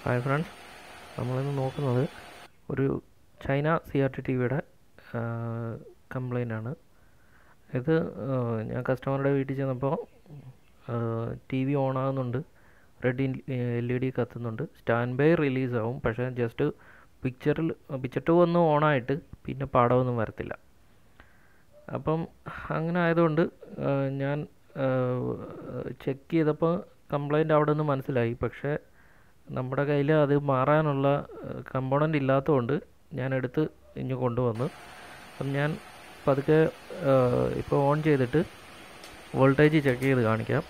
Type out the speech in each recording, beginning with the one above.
Hi friends നമ്മളിന്ന് നോക്കുന്നത് ഒരു China C R T T വിയുടെ കംപ്ലൈൻ്റ് ആണ് ഇത് ഞാൻ കസ്റ്റമറുടെ വീട്ടിൽ ചെന്നപ്പോൾ ടി വി ഓൺ ആകുന്നുണ്ട് റെഡ് എൽ ഇ ഡി കത്തുന്നുണ്ട് സ്റ്റാൻഡ് ബൈ റിലീസ് ആവും പക്ഷേ ജസ്റ്റ് പിക്ചറിൽ പിക്ചർ ടു ഒന്ന് ഓണായിട്ട് പിന്നെ പാടമൊന്നും വരത്തില്ല അപ്പം അങ്ങനെ ആയതുകൊണ്ട് ഞാൻ ചെക്ക് ചെയ്തപ്പോൾ കംപ്ലൈൻറ്റ് അവിടെ നിന്ന് മനസ്സിലായി പക്ഷേ നമ്മുടെ കയ്യിൽ അത് മാറാനുള്ള കമ്പോണൻ്റ് ഇല്ലാത്തതുകൊണ്ട് ഞാൻ എടുത്ത് ഇങ്ങ് കൊണ്ടുവന്നു അപ്പം ഞാൻ പതുക്കെ ഇപ്പോൾ ഓൺ ചെയ്തിട്ട് വോൾട്ടേജ് ചെക്ക് ചെയ്ത് കാണിക്കാം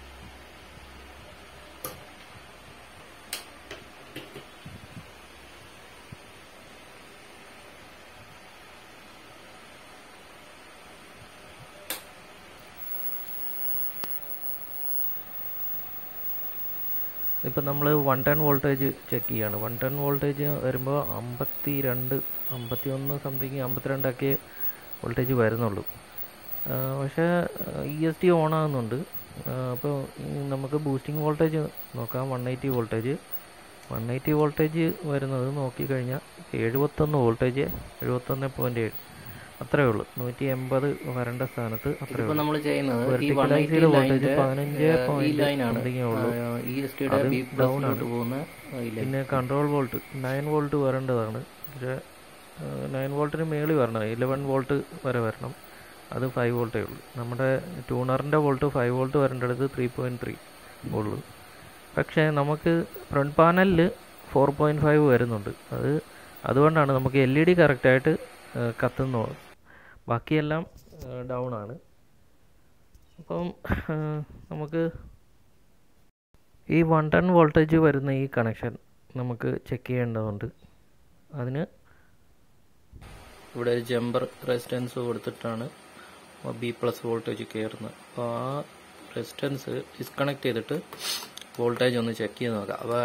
ഇപ്പം നമ്മൾ വൺ ടെൻ വോൾട്ടേജ് ചെക്ക് ചെയ്യാണ് വൺ ടെൻ വോൾട്ടേജ് വരുമ്പോൾ അമ്പത്തി രണ്ട് അമ്പത്തി ഒന്ന് സംതിങ് അമ്പത്തിരണ്ടൊക്കെ വോൾട്ടേജ് വരുന്നുള്ളൂ പക്ഷേ ഇ എസ് ടി ഓൺ ആകുന്നുണ്ട് അപ്പോൾ നമുക്ക് ബൂസ്റ്റിംഗ് വോൾട്ടേജ് നോക്കാം one eighty voltage one eighty voltage വരുന്നത് നോക്കിക്കഴിഞ്ഞാൽ എഴുപത്തൊന്ന് വോൾട്ടേജ് എഴുപത്തൊന്ന് പോയിൻറ്റ് ഏഴ് അത്രയേ ഉള്ളൂ നൂറ്റി എൺപത് വരേണ്ട സ്ഥാനത്ത് അത്രയേ ഇപ്പൊ ഉള്ളൂ നമ്മൾ ചെയ്യുന്നത് ഈ Verticalize 180 ചെയ്ത voltage ലൈനിന്റെ, പതിനഞ്ച് ഏഹ്, ഈ point ലൈനാണ് something ഏ ഉള്ളൂ. ഇ എസ് ടിയുടെ അത് ബി down പ്ലസിലോട്ട് ആണ്. പോകുന്ന ഈ ലൈൻ പിന്നെ കൺട്രോൾ വോൾട്ട് നയൻ വോൾട്ട് വരേണ്ടതാണ് പക്ഷേ നയൻ വോൾട്ടിന് മേളിൽ വരണം ഇലവൻ വോൾട്ട് വരെ വരണം അത് ഫൈവ് വോൾട്ടേ ഉള്ളൂ നമ്മുടെ ട്യൂണറിൻ്റെ വോൾട്ട് ഫൈവ് വോൾട്ട് വരേണ്ടത് ത്രീ പോയിൻറ്റ് ത്രീ ഉള്ളൂ പക്ഷേ നമുക്ക് ഫ്രണ്ട് പാനലിൽ ഫോർ പോയിൻറ്റ് ഫൈവ് വരുന്നുണ്ട് അത് അതുകൊണ്ടാണ് നമുക്ക് എൽ ഇ ഡി കറക്റ്റായിട്ട് കത്തുന്നത് ബാക്കിയെല്ലാം ഡൗൺ ആണ് അപ്പം നമുക്ക് ഈ വൺ ടെൻ വോൾട്ടേജ് വരുന്ന ഈ കണക്ഷൻ നമുക്ക് ചെക്ക് ചെയ്യേണ്ടതുണ്ട് അതിന് ഇവിടെ ഒരു ജമ്പർ റെസിസ്റ്റൻസ് കൊടുത്തിട്ടാണ് ബി പ്ലസ് വോൾട്ടേജ് കയറുന്നത് അപ്പോൾ ആ റെസിസ്റ്റൻസ് ഡിസ്കണക്ട് ചെയ്തിട്ട് വോൾട്ടേജ് ഒന്ന് ചെക്ക് ചെയ്ത് നോക്കാം അപ്പോൾ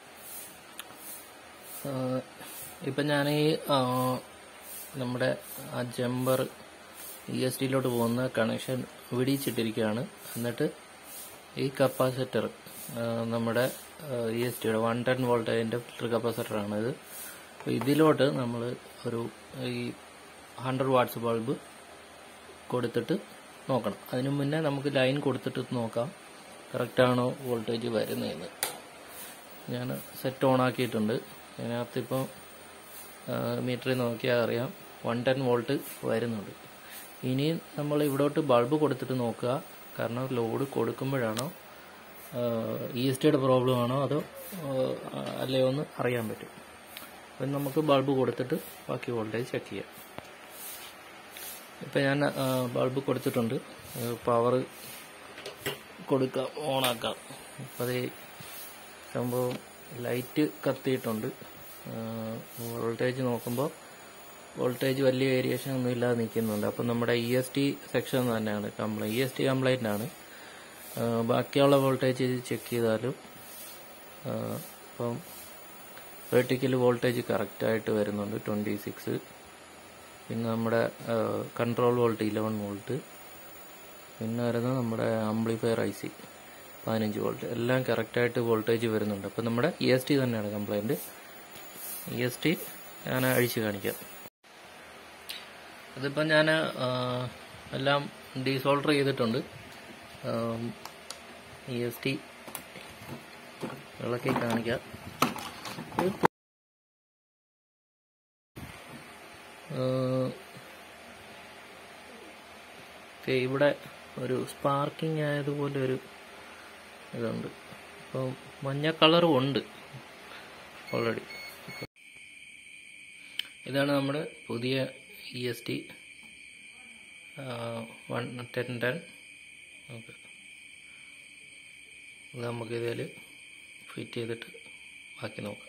ഇപ്പം ഞാൻ ഈ ആ, നമ്മുടെ ആ ജമ്പർ ഇ എസ് ടിയിലോട്ട് പോകുന്ന കണക്ഷൻ വിടിച്ചിട്ടിരിക്കുകയാണ് എന്നിട്ട് ഈ കപ്പാസിറ്റർ നമ്മുടെ ഇ എസ് ടിയുടെ വൺ ടെൻ വോൾട്ടേജിൻ്റെ ഫിൽറ്റർ കപ്പാസിറ്ററാണ് ഇത് അപ്പോൾ ഇതിലോട്ട് നമ്മൾ ഒരു ഈ ഹൺഡ്രഡ് വാട്ട്സ് ബൾബ് കൊടുത്തിട്ട് നോക്കണം അതിനു മുന്നേ നമുക്ക് ലൈൻ കൊടുത്തിട്ട് നോക്കാം കറക്റ്റാണോ വോൾട്ടേജ് വരുന്നതെന്ന് ഞാൻ സെറ്റ് ഓൺ ആക്കിയിട്ടുണ്ട് അതിനകത്തിപ്പോൾ മീറ്ററിൽ നോക്കിയാൽ അറിയാം വൺ ടെൻ വോൾട്ട് വരുന്നുണ്ട് ഇനി നമ്മൾ ഇവിടോട്ട് ബൾബ് കൊടുത്തിട്ട് നോക്കുക കാരണം ലോഡ് കൊടുക്കുമ്പോഴാണോ ഇ എസ് ടിയുടെ പ്രോബ്ലം ആണോ അതോ ആ, അല്ലയോ എന്ന് അറിയാൻ പറ്റും അപ്പം നമുക്ക് ബൾബ് കൊടുത്തിട്ട് ബാക്കി വോൾട്ടേജ് ചെക്ക് ചെയ്യാം ഇപ്പം ഞാൻ ആ, ബൾബ് കൊടുത്തിട്ടുണ്ട് പവർ കൊടുക്കാം ഓണാക്കാം അപ്പം അത് സംഭവം ലൈറ്റ് കത്തിയിട്ടുണ്ട് വോൾട്ടേജ് നോക്കുമ്പോൾ വോൾട്ടേജ് വലിയ വേരിയേഷൻ ഒന്നും ഇല്ലാതെ നിൽക്കുന്നുണ്ട് അപ്പം നമ്മുടെ ഇ എസ് ടി സെക്ഷൻ തന്നെയാണ് complaint E S T complaint ആണ് ആ, ബാക്കിയുള്ള വോൾട്ടേജ് ചെക്ക് ചെയ്താലും ആ, ഇപ്പം വെർട്ടിക്കൽ വോൾട്ടേജ് കറക്റ്റായിട്ട് വരുന്നുണ്ട് ട്വൻറ്റി സിക്സ് പിന്നെ നമ്മുടെ കൺട്രോൾ വോൾട്ട് ഇലവൻ വോൾട്ട് പിന്നെ വരുന്നത് നമ്മുടെ ആംപ്ലിഫയർ ഐ സി പതിനഞ്ച് വോൾട്ട് എല്ലാം കറക്റ്റായിട്ട് വോൾട്ടേജ് വരുന്നുണ്ട് അപ്പം നമ്മുടെ ഇ എസ് ടി തന്നെയാണ് കംപ്ലൈൻറ്റ് ഇ എസ് ടി ഞാൻ അഴിച്ച് കാണിക്കാം ഇതിപ്പം ഞാൻ എല്ലാം ഡീസോൾഡർ ചെയ്തിട്ടുണ്ട് ഇ എസ് ടി ഇളക്കി കാണിക്കാം ഏഹ്, ഓക്കേ, ഇവിടെ ഒരു സ്പാർക്കിംഗ് ആയതുപോലെ ഒരു ഇതുണ്ട് അപ്പം മഞ്ഞ കളറും ഉണ്ട് ഓൾറെഡി ഇതാണ് നമ്മുടെ പുതിയ E S T one ten ten okay ഇത് നമുക്ക് ഇതിൽ ഫിറ്റ് ചെയ്തിട്ട് ബാക്കി നോക്കാം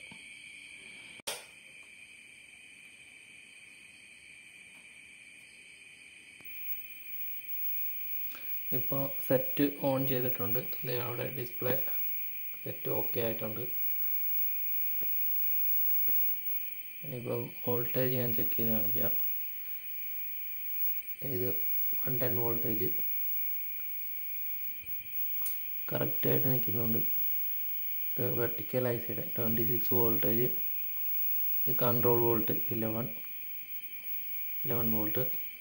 ഇപ്പോൾ സെറ്റ് ഓൺ ചെയ്തിട്ടുണ്ട് ദേ അവിടെ ഡിസ്പ്ലേ സെറ്റ് ഓക്കെ ആയിട്ടുണ്ട് ഇനിയിപ്പം വോൾട്ടേജ് ഞാൻ ചെക്ക് ചെയ്ത് കാണിക്കാം ഇത് വൺ ടെൻ വോൾട്ടേജ് കറക്റ്റായിട്ട് നിൽക്കുന്നുണ്ട് ഇത് വെർട്ടിക്കൽ ഐ സിയുടെ ട്വൻറ്റി സിക്സ് വോൾട്ടേജ് ഇത് control volt eleven eleven volt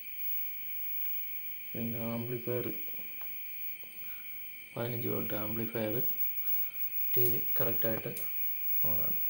പിന്നെ ആംപ്ലിഫയർ പതിനഞ്ച് വോൾട്ട് ആംപ്ലിഫയർ ടി വി കറക്റ്റായിട്ട് ഓണാണ്